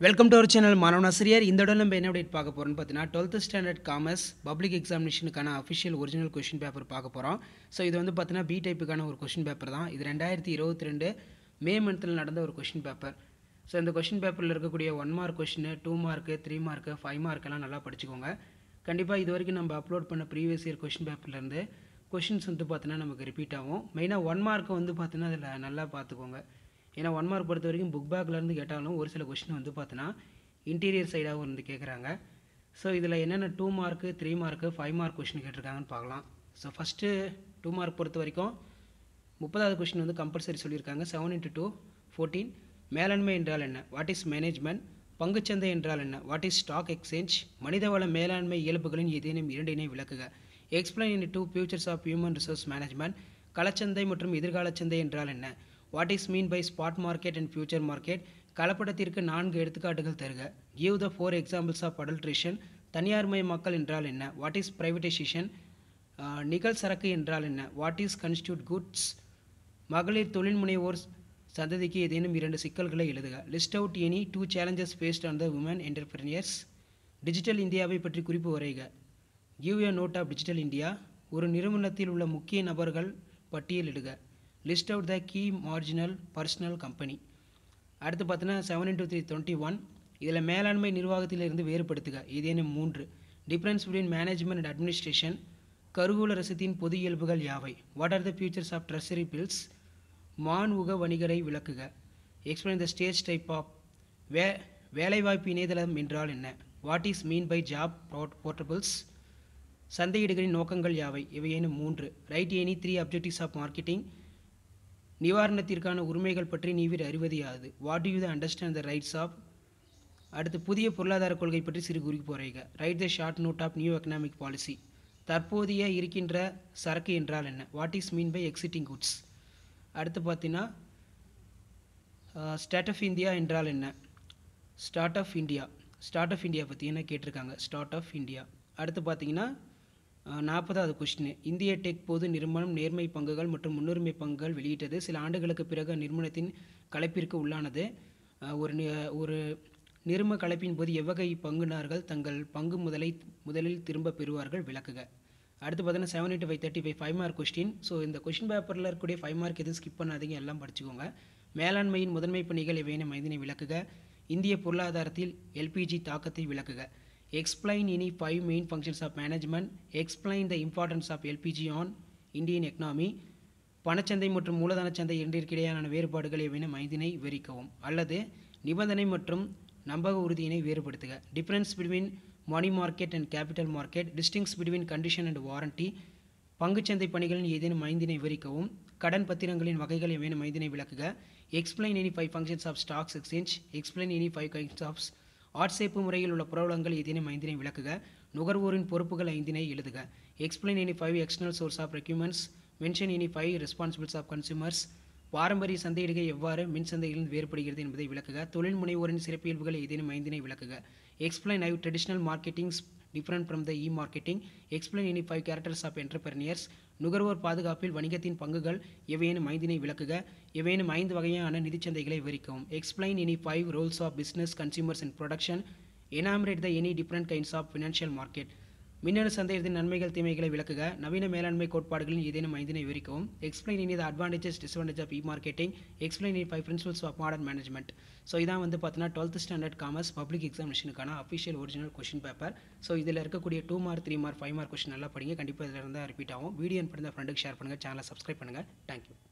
welcome to our channel மாணவனாசிரியர் இந்த இடம் நம்ம என்ன அப்டேட் பார்க்க போகிறோம்னு பார்த்தீங்கன்னா டுவெல்த் ஸ்டாண்டர்ட் காமர்ஸ் பப்ளிக் எக்ஸாமினேஷனுக்கான அஃபிஷியல் ஒரிஜினல் கொஷின் பேப்பர் பார்க்க போகிறோம் ஸோ இது வந்து பார்த்தீங்கன்னா பி டைப்புக்கான ஒரு கொஷின் பேப்பர் தான் இது ரெண்டாயிரத்தி இருபத்தி ரெண்டு மே மந்தில் நடந்த ஒரு கொஷின் பேப்பர் ஸோ இந்த கொஷின் பேப்பரில் இருக்கக்கூடிய one mark question two mark three mark five mark எல்லாம் நல்லா படிச்சுக்கோங்க கண்டிப்பாக இது வரைக்கும் நம்ம அப்லோட் பண்ண ப்ரீவியஸ் இயர் கொஷின் பேப்பர்லேருந்து கொஷின்ஸ் வந்து பார்த்தீங்கன்னா நமக்கு ரிப்பீட் ஆகும் மெயினாக ஒன் மார்க்கை வந்து பார்த்தீங்கன்னா அதில் நல்லா பார்த்துக்கோங்க ஏன்னா ஒன் மார்க் பொறுத்த வரைக்கும் புக் பேக்லேருந்து கேட்டாலும் ஒரு சில கொஷின் வந்து பார்த்தீங்கன்னா இன்டீரியர் சைடாகவும் இருந்து கேட்குறாங்க ஸோ இதில் என்னென்ன two mark three mark five mark question கேட்டிருக்காங்கன்னு பார்க்கலாம் ஸோ ஃபஸ்ட்டு டூ மார்க் பொறுத்த வரைக்கும் முப்பதாவது கொஷின் வந்து கம்பல்சரி சொல்லியிருக்காங்க செவன் இன்ட்டு டூ ஃபோர்டீன் மேலாண்மை என்றால் என்ன வாட் இஸ் மேனேஜ்மெண்ட் பங்குச்சந்தை என்றால் என்ன வாட் இஸ் ஸ்டாக் எக்ஸ்சேஞ்ச் மனிதவள மேலாண்மை இயல்புகளின் ஏதேனும் இரண்டினை விளக்குக explain in two features of human resource management களச்சந்தை மற்றும் எதிர்கால சந்தை என்றால் என்ன what is mean by spot market and future market கலப்படத்திற்கு நான்கு எடுத்துக்காட்டுகள் தருக give the four examples of adulteration தனியார்மயமாக்கல் என்றால் என்ன வாட் இஸ் பிரைவேட்டைசேஷன் நிகழ் சரக்கு என்றால் என்ன வாட் இஸ் கன்ஸ்டியூட் குட்ஸ் மகளிர் தொழில் முனைவோர் சந்ததிக்கு ஏதேனும் இரண்டு சிக்கல்களை எழுதுக list out any two challenges faced on the women entrepreneurs digital இந்தியாவை பற்றி குறிப்பு வரைக give a note of digital India ஒரு நிறுவனத்தில் உள்ள முக்கிய நபர்கள் பட்டியலிடுக list out the key marginal personnel company அடுத்து பார்த்தீங்கன்னா seven into three twenty one இதில் மேலாண்மை நிர்வாகத்திலிருந்து வேறுபடுத்துக ஏதேனும் மூன்று difference between management and administration கருவூல ரசத்தின் பொது இயல்புகள் யாவை what are the features of treasury bills மான் உக வணிகரை விளக்குக explain the stage type of way வேலைவாய்ப்பு இணையதளம் என்றால் என்ன what is mean by job portables சந்தையிடுகளின் நோக்கங்கள் யாவை இவையேனும் மூன்று write any three objectives of marketing நிவாரணத்திற்கான உரிமைகள் பற்றி நீவிர் அறிவது யாது what you the understand the rights of அடுத்து புதிய பொருளாதார கொள்கை பற்றி சிறு குறிப்பு வரைக write the short note of new economic policy தற்போதைய இருக்கின்ற சரக்கு என்றால் என்ன what is mean by existing goods அடுத்து பார்த்தீங்கன்னா ஸ்டார்ட் ஆஃப் இந்தியா என்றால் என்ன start of India start of India பற்றி என்ன கேட்டிருக்காங்க ஸ்டார்ட் ஆஃப் இந்தியா அடுத்து பார்த்தீங்கன்னா நாற்பதாவது கொஸ்டின் இந்திய டெக் பொது நிறுவனம் நேர்மை பங்குகள் மற்றும் முன்னுரிமை பங்குகள் வெளியிட்டது சில ஆண்டுகளுக்கு பிறகு நிறுவனத்தின் கலைப்பிற்கு உள்ளானது ஒரு ஒரு நிறும கலைப்பின் போது எவ்வகை பங்குனார்கள் தங்கள் பங்கு முதலை முதலில் திரும்ப பெறுவார்கள் விளக்குக அடுத்து பார்த்தீங்கன்னா seven eight five thirty five five mark question so இந்த கொஸ்டின் பேப்பரில் இருக்கக்கூடிய ஃபைவ் மார்க் எதுவும் ஸ்கிப் பண்ணாதீங்க எல்லாம் படிச்சுக்கோங்க மேலாண்மையின் முதன்மை பணிகள் இவையின மைதினை விளக்குக இந்திய பொருளாதாரத்தில் எல்பிஜி தாக்கத்தை விளக்குக explain any five main functions of management explain the importance of LPG on Indian economy பணச்சந்தை மற்றும் மூலதன சந்தை இரண்டிற்கிடையான வேறுபாடுகள் எவையும் ஐந்தினை விவரிக்கவும் அல்லது நிபந்தனை மற்றும் நம்பக உறுதியினை வேறுபடுத்துக difference between money market and capital market distinguish between condition and warranty பங்குச்சந்தை பணிகளின் ஏதேனும் ஐந்தினை விவரிக்கவும் கடன் பத்திரங்களின் வகைகள் எவையும் ஐந்தினை விளக்குக explain any five functions of stocks exchange explain any five kinds of ஆட்சேப்பு முறையில் உள்ள புரவலங்கள் ஏதேனும் ஐந்தினை விளக்குக நுகர்வோரின் பொறுப்புகள் ஐந்தினை எழுதுக explain any five external source of requirements mention any five responsibles of consumers பாரம்பரிய சந்தையிடுகை எவ்வாறு மின் சந்தையிலிருந்து வேறுபடுகிறது என்பதை விளக்குக தொழில் முனைவோரின் சிறப்பியல்புகள் ஏதேனும் ஐந்தினை விளக்குக explain I traditional marketings different from the e marketing explain any five characters of entrepreneurs நுகர்வோர் பாதுகாப்பில் வணிகத்தின் பங்குகள் எவையேனும் ஐந்தினை விளக்குக எவையேனும் ஐந்து வகையான நிதிச்சந்தைகளை விவரிக்கவும் explain any five roles of business consumers and production enumerate the any different kinds of financial market மின்னணு சந்தையத்தின் நன்மைகள் தீமைகளை விளக்குக நவீன மேலாண்மை கோட்பாடுகளின் ஏதேனும் ஐந்தினை விவரிக்கவும் explain any the advantages disadvantage of e marketing explain any five principles of modern management so இதான் வந்து பார்த்தீங்கன்னா டுவெல்த் ஸ்டாண்டர்ட் காமர்ஸ் பப்ளிக் எக்ஸாமினேஷனுக்கான official original question paper so இதில் இருக்கக்கூடிய two mark three mark five mark question நல்லா படிங்க கண்டிப்பாக இதில் இருந்தால் ரிப்பீட் ஆகும் வீடியோ பண்ணுற ஃப்ரெண்டுக்கு ஷேர் பண்ணுங்கள் சேனலை சப்ஸ்கிரைப் பண்ணுங்கள் தேங்க்யூ